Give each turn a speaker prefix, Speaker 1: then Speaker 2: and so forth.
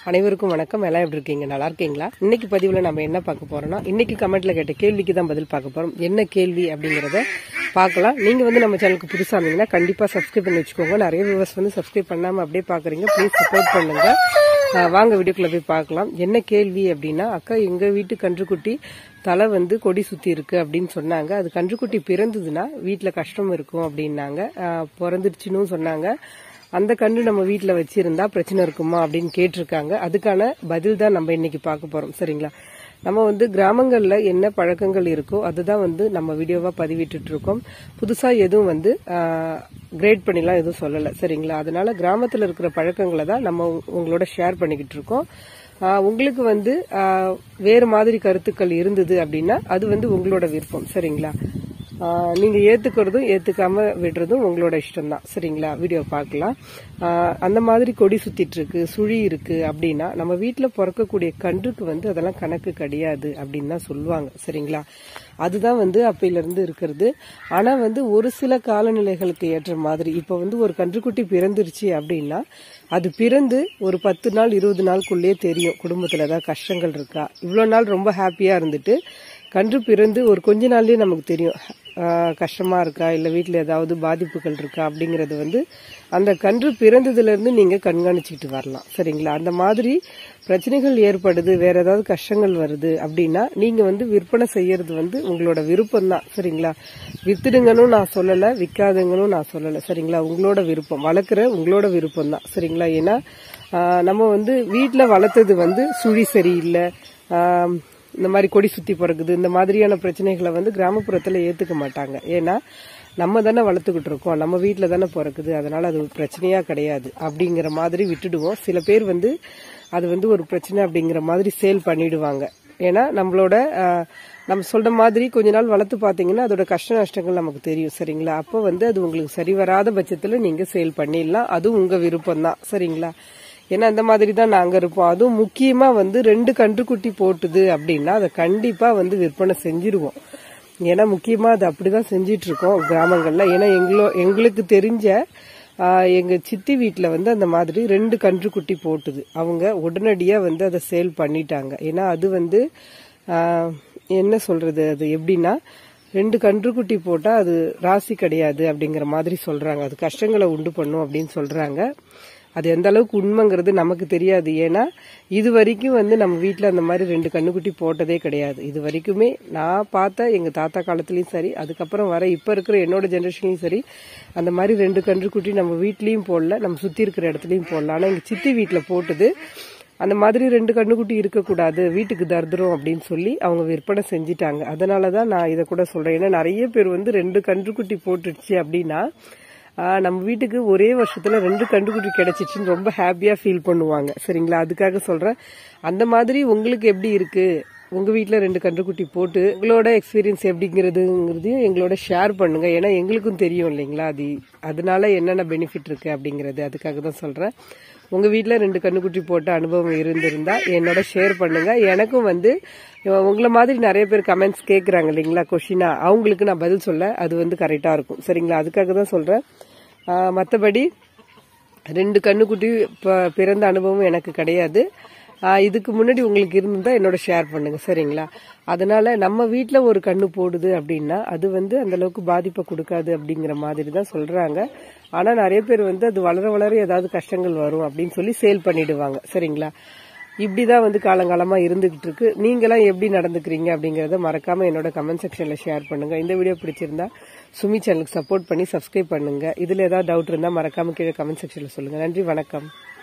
Speaker 1: அனைவருக்கும் வணக்கம் எல்லாம் எப்படி இருக்கீங்க நல்லா இருக்கீங்களா இன்னைக்கு பதிவுல நம்ம என்ன பார்க்க போறோம்னா இன்னைக்கு கமெண்ட்ல கேட்ட கேள்விக்கு தான் பதில் பார்க்க போறோம் என்ன கேள்வி அப்படிங்கறத பார்க்கலாம் நீங்க வந்து நம்ம சேனலுக்கு புதுசா இருந்தீங்கன்னா கண்டிப்பா சப்ஸ்கிரைப் பண்ணி வச்சுக்கோங்க நிறைய வியூவர்ஸ் வந்து சப்ஸ்கிரைப் பண்ணாம அப்படியே பாக்குறீங்க ப்ளீஸ் சப்போர்ட் பண்ணுங்க ஆஹ் வாங்க வீடியோக்குள்ள போய் பார்க்கலாம் என்ன கேள்வி அப்படின்னா அக்கா எங்க வீட்டு கன்றுக்குட்டி தலை வந்து கொடி சுத்தி இருக்கு அப்படின்னு சொன்னாங்க அது கன்றுக்குட்டி பிறந்ததுன்னா வீட்டுல கஷ்டம் இருக்கும் அப்படின்னாங்க ஆஹ் பிறந்துருச்சுன்னு சொன்னாங்க அந்த கன்று நம்ம வீட்ல வச்சிருந்தா பிரச்சனை இருக்குமா அப்படின்னு கேட்டிருக்காங்க அதுக்கான பதில் தான் நம்ம இன்னைக்கு பார்க்க போறோம் சரிங்களா நம்ம வந்து கிராமங்கள்ல என்ன பழக்கங்கள் இருக்கோ அதுதான் வந்து நம்ம வீடியோவா பதிவிட்டுட்டு இருக்கோம் புதுசா எதுவும் வந்து கிரேட் பண்ணிலாம் எதுவும் சொல்லல சரிங்களா அதனால கிராமத்துல இருக்கிற பழக்கங்களை தான் நம்ம உங்களோட ஷேர் பண்ணிக்கிட்டு இருக்கோம் ஆஹ் உங்களுக்கு வந்து ஆஹ் வேறு மாதிரி கருத்துக்கள் இருந்தது அப்படின்னா அது வந்து உங்களோட விருப்பம் சரிங்களா ஆஹ் நீங்க ஏத்துக்கிறதும் ஏத்துக்காம விடுறதும் உங்களோட இஷ்டம் தான் சரிங்களா வீடியோ பார்க்கலாம் ஆஹ் அந்த மாதிரி கொடி சுத்திட்டு இருக்கு சுழி இருக்கு அப்படின்னா நம்ம வீட்டுல பிறக்கக்கூடிய கன்றுக்கு வந்து அதெல்லாம் கணக்கு கிடையாது அப்படின்னு தான் சொல்லுவாங்க சரிங்களா அதுதான் வந்து அப்பையில இருந்து இருக்கிறது ஆனா வந்து ஒரு சில காலநிலைகளுக்கு ஏற்ற மாதிரி இப்ப வந்து ஒரு கன்றுக்குட்டி பிறந்துருச்சு அப்படின்னா அது பிறந்து ஒரு பத்து நாள் இருபது நாளுக்குள்ளேயே தெரியும் குடும்பத்துல ஏதாவது கஷ்டங்கள் இருக்கா இவ்வளவு நாள் ரொம்ப ஹாப்பியா இருந்துட்டு கன்று பிறந்து ஒரு கொஞ்ச நாள்லயே நமக்கு தெரியும் ஆஹ் கஷ்டமா இருக்கா இல்ல வீட்டுல ஏதாவது பாதிப்புகள் இருக்கா அப்படிங்கறது வந்து அந்த கன்று பிறந்ததுல இருந்து நீங்க கண்காணிச்சுக்கிட்டு வரலாம் சரிங்களா அந்த மாதிரி பிரச்சனைகள் ஏற்படுது வேற ஏதாவது கஷ்டங்கள் வருது அப்படின்னா நீங்க வந்து விற்பனை செய்யறது வந்து உங்களோட விருப்பம் தான் சரிங்களா வித்துடுங்கன்னு நான் சொல்லல விற்காதுங்கன்னு நான் சொல்லல சரிங்களா உங்களோட விருப்பம் வளர்க்குற உங்களோட விருப்பம் தான் சரிங்களா ஏன்னா ஆஹ் நம்ம வந்து வீட்டுல வளர்த்தது வந்து சுழி சரியில்லை ஆஹ் இந்த மாதிரி கொடி சுத்தி பிறகுது இந்த மாதிரியான பிரச்சனைகளை வந்து கிராமப்புறத்துல ஏத்துக்க மாட்டாங்க ஏன்னா நம்ம தானே வளர்த்துக்கிட்டு இருக்கோம் நம்ம வீட்டில் தானே பிறக்குது அதனால அது ஒரு பிரச்சனையா கிடையாது அப்படிங்கிற மாதிரி விட்டுடுவோம் சில பேர் வந்து அது வந்து ஒரு பிரச்சனை அப்படிங்கிற மாதிரி சேல் பண்ணிடுவாங்க ஏன்னா நம்மளோட ஆஹ், நம்ம சொல்ற மாதிரி கொஞ்ச நாள் வளர்த்து பாத்தீங்கன்னா அதோட கஷ்ட நஷ்டங்கள் நமக்கு தெரியும் சரிங்களா அப்போ வந்து அது உங்களுக்கு சரி வராத பட்சத்துல நீங்க சேல் பண்ணிடலாம் அதுவும் உங்க விருப்பம் தான் சரிங்களா ஏன்னா அந்த மாதிரி தான் நாங்க இருப்போம் அதுவும் முக்கியமா வந்து ரெண்டு கன்றுக்குட்டி போட்டுது அப்படின்னா அதை கண்டிப்பா வந்து விற்பனை செஞ்சிருவோம் ஏன்னா முக்கியமா அது அப்படிதான் செஞ்சிட்டு இருக்கோம் கிராமங்கள்ல ஏன்னா எங்களோ எங்களுக்கு தெரிஞ்ச ஆஹ், எங்க சித்தி வீட்ல வந்து அந்த மாதிரி ரெண்டு கன்றுக்குட்டி போட்டுது அவங்க உடனடியா வந்து அதை சேல் பண்ணிட்டாங்க ஏன்னா அது வந்து ஆஹ், என்ன சொல்றது அது எப்படின்னா ரெண்டு கன்றுக்குட்டி போட்டா அது ராசி கிடையாது அப்படிங்கிற மாதிரி சொல்றாங்க அது கஷ்டங்களை உண்டு பண்ணும் அப்படின்னு சொல்றாங்க அது எந்த அளவுக்கு உண்மைங்கிறது நமக்கு தெரியாது ஏன்னா இது வரைக்கும் வந்து நம்ம வீட்டில் அந்த மாதிரி ரெண்டு கண்ணுக்குட்டி போட்டதே கிடையாது இது வரைக்குமே நான் பார்த்த எங்க தாத்தா காலத்துலயும் சரி அதுக்கப்புறம் வர இப்ப இருக்கிற என்னோட ஜெனரேஷன்லயும் சரி அந்த மாதிரி ரெண்டு கன்றுக்குட்டி நம்ம வீட்லயும் போடல நம்ம சுத்தி இருக்கிற இடத்துலயும் போடல ஆனா எங்க சித்தி வீட்டுல போட்டது அந்த மாதிரி ரெண்டு கண்ணுக்குட்டி இருக்கக்கூடாது வீட்டுக்கு தர்தரும் அப்படின்னு சொல்லி அவங்க விற்பனை செஞ்சிட்டாங்க அதனாலதான் நான் இதை கூட சொல்றேன் ஏன்னா நிறைய பேர் வந்து ரெண்டு கன்றுக்குட்டி போட்டுடுச்சு அப்படின்னா ஆஹ், நம்ம வீட்டுக்கு ஒரே வருஷத்துல ரெண்டு கன்றுக்குட்டி கிடைச்சிச்சுன்னு ரொம்ப ஹாப்பியா ஃபீல் பண்ணுவாங்க சரிங்களா அதுக்காக சொல்றேன் அந்த மாதிரி உங்களுக்கு எப்படி இருக்கு உங்க வீட்ல ரெண்டு கன்றுக்குட்டி போட்டு உங்களோட எக்ஸ்பீரியன்ஸ் எப்படிங்கிறதுங்கிறதையும் எங்களோட ஷேர் பண்ணுங்க ஏன்னா எங்களுக்கும் தெரியும் இல்லைங்களா அது அதனால என்னென்ன பெனிஃபிட் இருக்கு அப்படிங்கறது அதுக்காக தான் சொல்றேன் உங்க வீட்ல ரெண்டு கண்ணுக்குட்டி போட்ட அனுபவம் இருந்திருந்தா என்னோட ஷேர் பண்ணுங்க எனக்கும் வந்து இவ- உங்களை மாதிரி நிறைய பேர் கமெண்ட்ஸ் கேக்குறாங்க இல்லைங்களா கொஷினா அவங்களுக்கு நான் பதில் சொல்ல அது வந்து கரெக்டா இருக்கும் சரிங்களா அதுக்காக தான் சொல்றேன் ஆஹ் மத்தபடி ரெண்டு கண்ணுக்குட்டி ப- பிறந்த அனுபவம் எனக்கு கிடையாது ஆஹ் இதுக்கு முன்னாடி உங்களுக்கு இருந்தா என்னோட ஷேர் பண்ணுங்க சரிங்களா அதனால நம்ம வீட்ல ஒரு கண்ணு போடுது அப்படின்னா அது வந்து அந்த அளவுக்கு பாதிப்பை கொடுக்காது அப்படிங்கிற மாதிரி தான் சொல்றாங்க ஆனா நிறைய பேர் வந்து அது வளர வளர ஏதாவது கஷ்டங்கள் வரும் அப்படின்னு சொல்லி சேல் பண்ணிடுவாங்க சரிங்களா இப்படிதான் வந்து காலங்காலமா இருந்துகிட்டு இருக்கு நீங்களாம் எப்படி நடந்துக்கிறீங்க அப்படிங்கறத மறக்காம என்னோட கமெண்ட் செக்ஷன்ல ஷேர் பண்ணுங்க இந்த வீடியோ பிடிச்சிருந்தா சுமி சேனலுக்கு சப்போர்ட் பண்ணி சப்ஸ்கிரைப் பண்ணுங்க இதுல ஏதாவது டவுட் இருந்தா மறக்காம கீழே கமெண்ட் செக்ஷன்ல சொல்லுங்க நன்றி வணக்கம்